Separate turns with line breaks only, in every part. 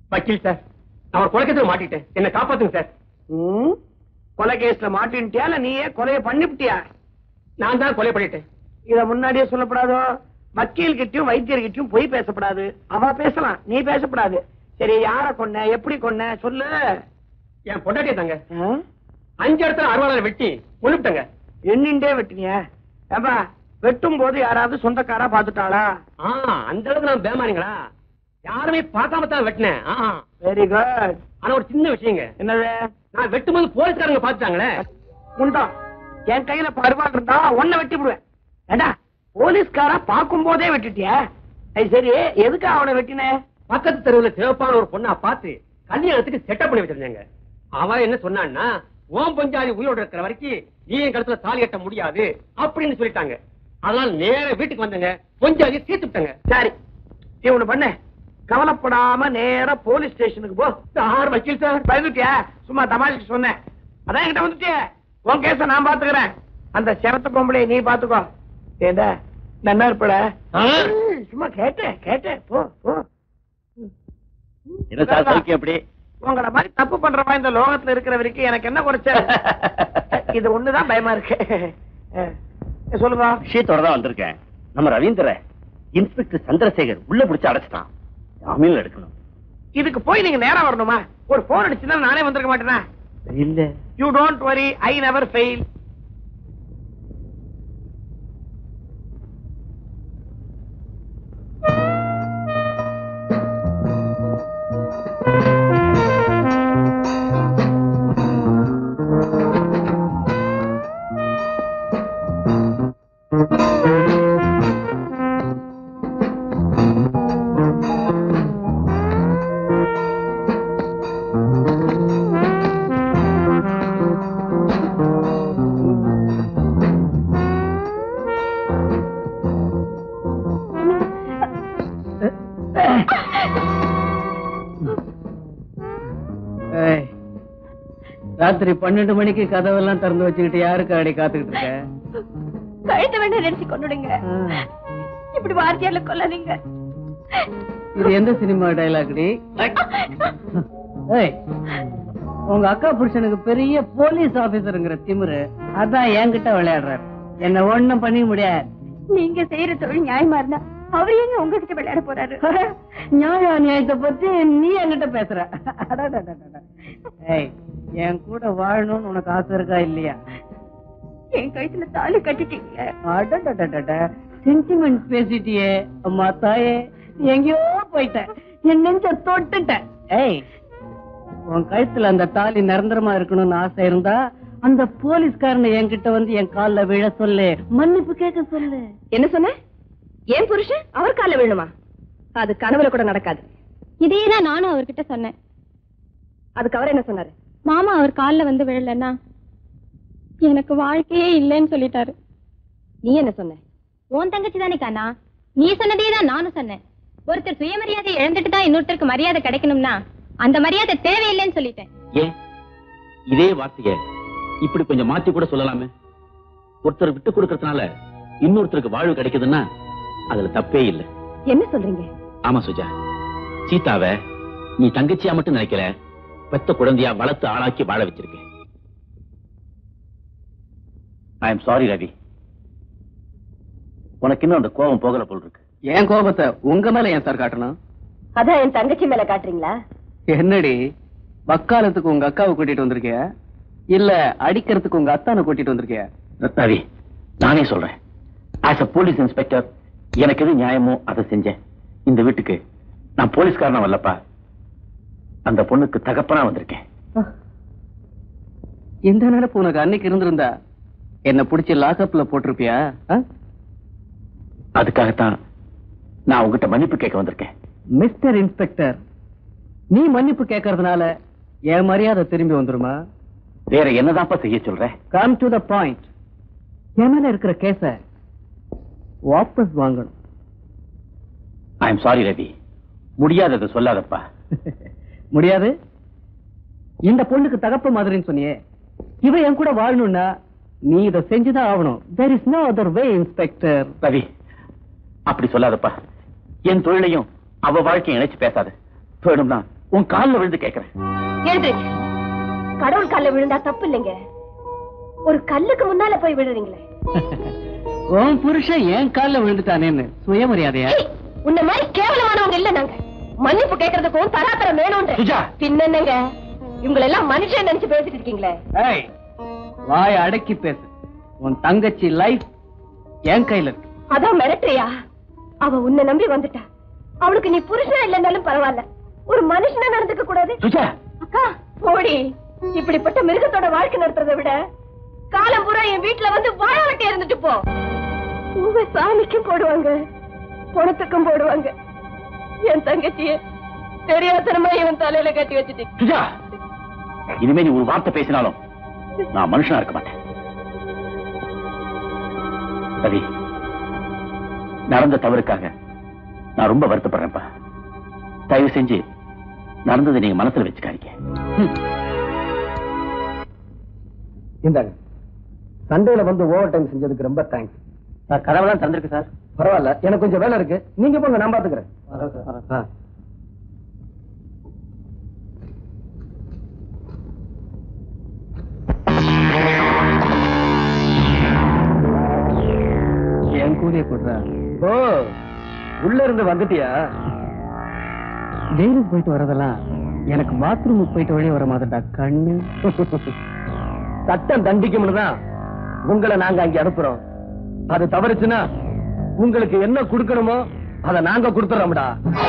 வக்கீல் சார் நான் ஒரு குழக்கத்துக்கு மாட்டிட்டேன் என்ன காப்பாத்துங்க சார்
ம்? கொலை கேஸ்ல மாட்டின்ட்டியா இல்ல நீயே கொலையை பண்ணிவிட்டியா
நான் தான் கொலை பண்ணிட்டேன்
இத முன்னாடியே சொல்லப்படாதோ வக்கீல் கிட்டயும் வைத்தியர் கிட்டயும் பொய் பேசப்படாது அவ பேசலாம் நீ பேசப்படாது சரி யார கொன்ன எப்படி கொன்ன சொல்லு
என் பொண்டாட்டியை தாங்க
ஆ?
அஞ்சு இடத்துல அறுவாளர் வெட்டி கொண்டுட்டேங்க
எண்ணிண்டே வெட்டினிய ஏப்பா வெட்டும் போது யாராவது சொந்தக்காரா பாத்துட்டாளா
ஆ அந்த அளவுக்கு நான் பேமாரிங்களா யாருமே பார்க்காம தான் வெட்டினேன் ஆ,
வெரி குட்
ஆனா ஒரு சின்ன விஷயங்க
என்னது
நான் வெட்டும்போது போலீஸ்காரங்க பார்த்துட்டாங்களே
உண்டா என் கையில பருவாள் இருந்தா ஒன்ன வெட்டி விடுவேன் ஏண்டா போலீஸ்காரா பார்க்கும் போதே வெட்டிட்டியா அது சரி எதுக்கு அவனை வெட்டின
பக்கத்து தெருவுல சிவப்பான ஒரு பொண்ணா பார்த்து கல்யாணத்துக்கு செட்டப் பண்ணி வச்சிருந்தாங்க அவன் என்ன சொன்னான்னா ஓம் பஞ்சாதி உயிரோட இருக்கிற வரைக்கும் நீ என் கழுத்துல தாலி கட்ட முடியாது அப்படின்னு சொல்லிட்டாங்க அதனால நேர வீட்டுக்கு வந்தங்க பஞ்சாதி தீர்த்து விட்டாங்க
சரி நீ ஒண்ணு பண்ணு கவலைப்படாம நேரா போலீஸ் ஸ்டேஷனுக்கு போ
சார் வக்கீல் சார்
பயந்துட்டியா சும்மா தமாஷுக்கு சொன்னேன் அதான் என்கிட்ட வந்துட்டியே உன் கேஸ நான் பாத்துக்கிறேன் அந்த செவத்த பொம்பளை நீ பாத்துக்கோ ஏண்டா நன்னா இருப்பட
ஆ?
சும்மா கேட்டேன் கேட்டேன் போ போ
என்ன சார் சௌக்கியம் எப்படி
உங்கள மாதிரி தப்பு பண்றவா இந்த லோகத்துல இருக்கிற வரைக்கும் எனக்கு என்ன குறைச்சல் இது ஒண்ணுதான் பயமா இருக்கு அஹ், சொல்லுங்க
விஷயத்தோட தான் வந்திருக்கேன் நம்ம ரவீந்திர இன்ஸ்பெக்டர் சந்திரசேகர் உள்ள பிடிச்சு அடைச்சிட்டான் ஜாமீன்ல எடுக்கணும்
இதுக்கு போய் நீங்க நேரா வரணுமா ஒரு போன் அடிச்சுன்னா நானே வந்திருக்க மாட்டேனா
இல்ல
you don't worry I never fail
ஏய், ராத்திரி பன்னெண்டு மணிக்கு கதவெல்லாம் திறந்து வச்சுக்கிட்டு யாருக்கு அடி காத்துக்கிட்டு இருக்க
கழுத்த வேண்டாம் நினைச்சு கொண்டுடுங்க
ஆ,
இப்படி வார்த்தையால கொல்லாதீங்க
இது எந்த சினிமா டைலாக்டி ஏய் உங்க அக்கா புருஷனுக்கு பெரிய போலீஸ் ஆபீசருங்கிற திமிரு அதான் என்கிட்ட விளையாடுறாரு என்ன ஒண்ணும் பண்ணி முடியாது
நீங்க செய்யற தொழில் நியாயமா இருந்தா அவர் எங்க உங்ககிட்ட விளையாட போறாரு
நியாய நியாயத்தை பத்தி நீ என்கிட்ட பேசுற அடடடடட. ஏய் என் கூட வாழணும்னு உனக்கு ஆசை இருக்கா இல்லையா
என் கழுத்துல தாலி கட்டிட்டீங்க
அடடடடட சென்டிமெண்ட் பேசிட்டியே அம்மா தாயே நீ எங்கேயோ போயிட்ட என் நெஞ்ச தொட்டுட்ட ஏய் உன் கழுத்துல அந்த தாலி நிரந்தரமா இருக்கணும்னு ஆசை இருந்தா அந்த போலீஸ்காரனை என்கிட்ட வந்து என் கால்ல விழ சொல்லு மன்னிப்பு கேட்க சொல்லு
என்ன சொன்ன ஏன் புருஷன் அவர் கால விழுமா அது கனவுல கூட நடக்காது
இதே தான் நானும் அவர்கிட்ட சொன்னேன்
அதுக்கு அவர் என்ன சொன்னாரு
மாமா அவர் கால்ல வந்து விழலன்னா எனக்கு வாழ்க்கையே இல்லைன்னு சொல்லிட்டாரு
நீ என்ன சொன்ன
உன் தங்கச்சி தானே காணா நீ சொன்னதே தான் நானும் சொன்னேன் ஒருத்தர் சுயமரியாதை இழந்துட்டு தான் இன்னொருத்தருக்கு மரியாதை கிடைக்கணும்னா அந்த மரியாதை தேவையில்லைன்னு சொல்லிட்டேன்
ஏன் இதே வார்த்தைய இப்படி கொஞ்சம் மாத்தி கூட சொல்லலாமே ஒருத்தர் விட்டு கொடுக்கறதுனால இன்னொருத்தருக்கு வாழ்வு கிடைக்குதுன்னா அதுல தப்பே இல்லை
என்ன சொல்றீங்க
ஆமா சுஜா சீதாவை நீ தங்கச்சியா மட்டும் நினைக்கல பெத்த குழந்தையா வளர்த்து ஆளாக்கி வாழ வச்சிருக்கேன் ஐ எம் சாரி ரவி உனக்கு இன்னும் அந்த கோபம் போகல போல் இருக்கு
என் கோபத்தை உங்க மேல ஏன் சார் காட்டணும்
அதான் என் தங்கச்சி மேல காட்டுறீங்களா
என்னடி வக்காலத்துக்கு உங்க அக்காவை கூட்டிட்டு வந்திருக்கிய இல்ல அடிக்கிறதுக்கு உங்க அத்தானை கூட்டிட்டு வந்திருக்கிய
ரத்னாவி நானே சொல்றேன் ஆஸ் அ போலீஸ் இன்ஸ்பெக்டர் எனக்கு எது நியாயமோ அதை செஞ்சேன் இந்த வீட்டுக்கு நான் போலீஸ்காரனா வரலப்பா அந்த பொண்ணுக்கு தகப்பனா வந்திருக்கேன்
இந்த நினைப்பு உனக்கு அன்னைக்கு இருந்திருந்தா என்ன புடிச்சு லாக்அப்ல போட்டிருப்பியா ஆ?
அதுக்காகத்தான் நான் உங்ககிட்ட மன்னிப்பு கேட்க வந்திருக்கேன்
மிஸ்டர் இன்ஸ்பெக்டர் நீ மன்னிப்பு கேட்கறதுனால என் மரியாதை திரும்பி வந்துருமா
வேற என்னதான்ப்பா செய்ய சொல்ற
கம் டு த பாயிண்ட் என் மேல இருக்கிற கேஸ வாபஸ் வாங்கணும்
ஐ எம் சாரி ரவி முடியாததை சொல்லாதப்பா
முடியாது இந்த பொண்ணுக்கு தகப்ப மாதிரின்னு சொன்னியே இவ என் கூட வாழணும்னா நீ இதை செஞ்சுதான் ஆகணும் there is no other way inspector
Ravi அப்படி சொல்லாதப்பா என் தொழிலையும் அவ வாழ்க்கையை இணைச்சு பேசாத வேணும்னா உன் கால்ல விழுந்து கேட்கிறேன்
எழுதுங்க கடவுள் கால்ல விழுந்தா தப்பு இல்லைங்க ஒரு கல்லுக்கு முன்னால போய் விழுறீங்களே
உன் புருஷன் என் கால்ல விழுந்துட்டானேன்னு சுயமரியாதையா
சீ, உன்ன மாதிரி கேவலமானவங்க இல்ல நாங்க மன்னிப்பு கேட்கறதுக்கும் தராதரம் வேணும்ன்ற
சுஜா.
பின்னங்க இவங்களை எல்லாம் மனுஷன் நினைச்சு பேசிட்டு இருக்கீங்களே
ஏய் வாய அடக்கி பேசு உன் தங்கச்சி லைஃப் என் கையில இருக்கு
அதான் மிரட்டுறியா அவ உன்னை நம்பி வந்துட்டா அவளுக்கு நீ புருஷனா இல்லைன்னாலும் பரவாயில்ல ஒரு மனுஷனா நடந்துக்க கூடாது
சுஜா
அக்கா போடி இப்படிப்பட்ட மிருகத்தோட வாழ்க்கை நடத்துறதை விட காலம் பூரா என் வீட்டுல வந்து வாழ வெட்டி இருந்துட்டு போ உங்க சாமிக்கும் போடுவாங்க பணத்துக்கும் போடுவாங்க என் தங்கச்சிய தெரியாதனமா இவன் தலையில கட்டி வச்சுட்டீங்க
சுஜா இனிமே நீ ஒரு வார்த்தை பேசினாலும் நான் மனுஷனா இருக்க மாட்டேன் ரவி நடந்த தவறுக்காக நான் ரொம்ப வருத்தப்படுறேன்ப்பா தயவு செஞ்சு நடந்ததை நீங்க மனசுல வச்சுக்காதீங்க
இந்தாங்க சண்டேல வந்து ஓவர் டைம் செஞ்சதுக்கு ரொம்ப தேங்க்ஸ்
சார் கதவெல்லாம் தந்திருக்கு சார்
பரவாயில்ல எனக்கு கொஞ்சம் வேலை இருக்கு நீங்க போங்க நான் பாத்துக்கிறேன் ஆ.
என் கூலிய கொடுறா
ஓ உள்ள இருந்து வந்துட்டியா
ஜெயிலுக்கு போயிட்டு வரதெல்லாம் எனக்கு பாத்ரூமுக்கு போயிட்டு வெளியே வர மாதிரிடா கண்ணு
சட்டம் தண்டிக்கும்னு தான் உங்களை நாங்க அங்க அனுப்புறோம் அது தவறுச்சுன்னா உங்களுக்கு என்ன கொடுக்கணுமோ அதை நாங்க கொடுத்துறோம்டா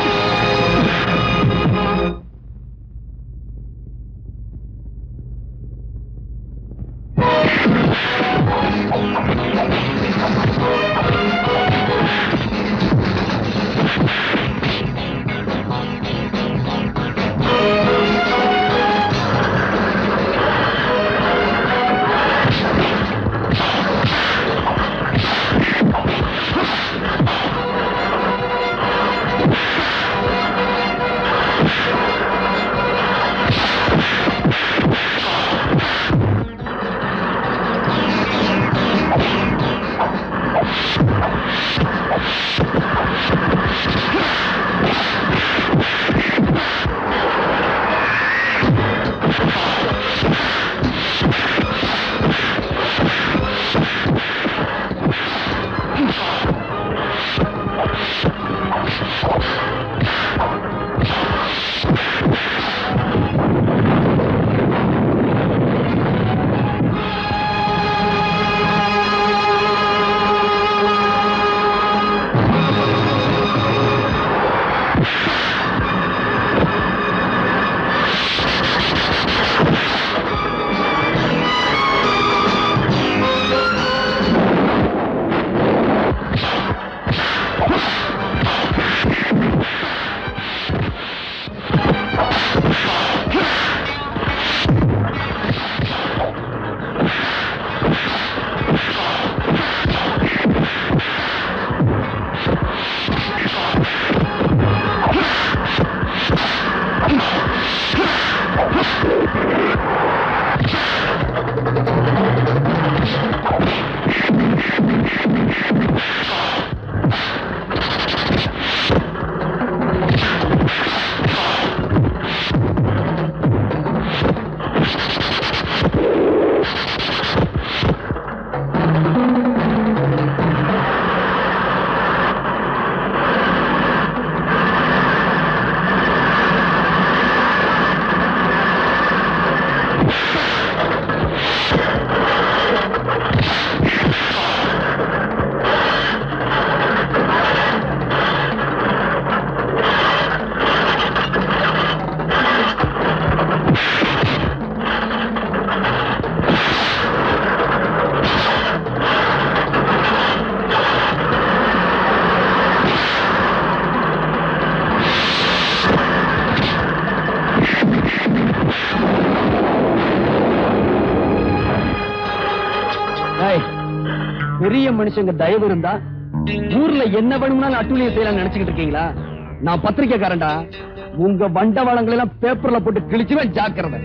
ஏய், பெரிய மனுஷங்க தயவு இருந்தா ஊர்ல என்ன வேணும்னாலும் அட்டூழியம் செய்யலாம் நினைச்சுக்கிட்டு இருக்கீங்களா நான் பத்திரிக்கைக்காரன்டா உங்க வண்டவாளங்களை எல்லாம் பேப்பர்ல போட்டு கிழிச்சுவேன் ஜாக்கிரதை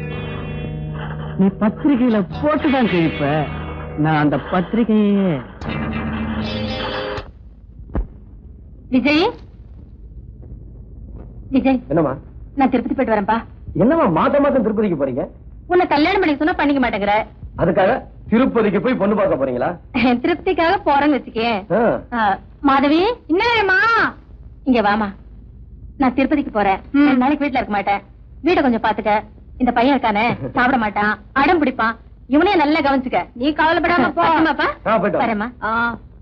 நீ பத்திரிகையில போட்டுதான் கிழிப்ப நான் அந்த பத்திரிகையே
விஜய் விஜய்
என்னம்மா
நான் திருப்பதி போயிட்டு வரேன்ப்பா
என்னம்மா மாசம் மாசம் திருப்பதிக்கு போறீங்க
உன்னை கல்யாணம் பண்ணி சொன்னா பண்ணிக்க மாட்டேங்கிற
அதுக்காக திருப்பதிக்கு போய் பொண்ணு பார்க்க போறீங்களா
திருப்திக்காக போறேன்னு வச்சுக்கேன்
ஆ.
மாதவி என்னமா இங்க வாமா நான் திருப்பதிக்கு போறேன் ரெண்டு நாளைக்கு வீட்டுல இருக்க மாட்டேன் வீட்டை கொஞ்சம் பாத்துக்க இந்த பையன் இருக்கானே சாப்பிட மாட்டான் அடம் பிடிப்பான் இவனையும் நல்லா கவனிச்சுக்க நீ கவலைப்படாம போமாப்பா
ஆ, போயிட்டு வரேன்.
வரேம்மா